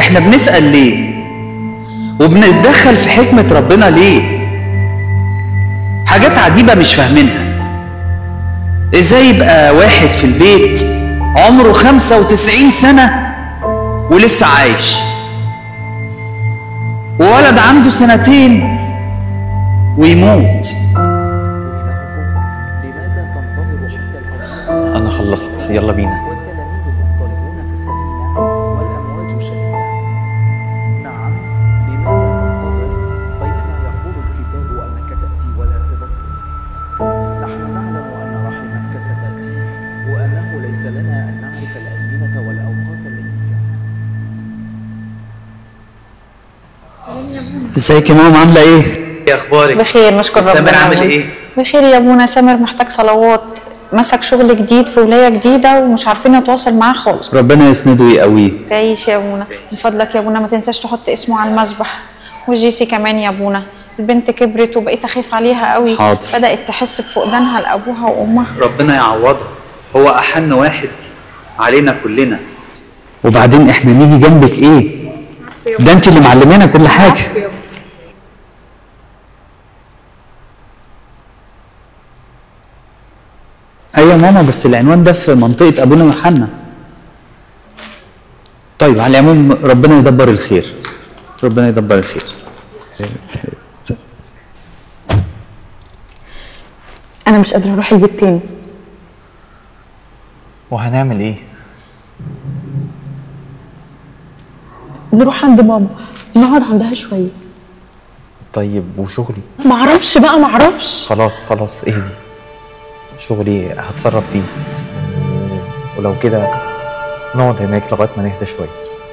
احنا بنسأل ليه وبنتدخل في حكمة ربنا ليه حاجات عجيبة مش فاهمينها ازاي يبقى واحد في البيت عمره 95 سنة ولسه عايش وولد عنده سنتين ويموت لماذا تنتظر حتى الهزيمة انا خلصت يلا بينا والتلاميذ مضطربون في السفينة والأمواج شديدة نعم لماذا تنتظر بينما يقول الكتاب أنك تأتي ولا تبطل نحن نعلم أن رحمتك ستأتي وأنه ليس لنا أن نعرف الأزمنة والأوقات التي جاءت ازيك يا ماما عاملة ايه؟ ايه اخبارك؟ بخير نشكر ربنا سامر عامل يا ابونا. ايه؟ بخير يا ابونا سامر محتاج صلوات مسك شغل جديد في ولايه جديده ومش عارفين نتواصل معاه خالص ربنا يسنده ويقويه تعيش يا ابونا من فضلك يا ابونا ما تنساش تحط اسمه على المسبح وجيسي كمان يا ابونا البنت كبرت وبقيت اخاف عليها قوي حاضر. بدات تحس بفقدانها لابوها وامها ربنا يعوضها هو احن واحد علينا كلنا وبعدين احنا نيجي جنبك ايه ده انت اللي معلمانا كل حاجه ايوه يا ماما بس العنوان ده في منطقه ابونا يوحنا طيب على العموم ربنا يدبر الخير ربنا يدبر الخير انا مش قادره اروح البيت تاني وهنعمل ايه نروح عند ماما نقعد عندها شويه طيب وشغلي معرفش بقى معرفش خلاص خلاص اهدي شغلي هتصرف فيه ولو كده نقعد هناك لغايه ما نهدى شويه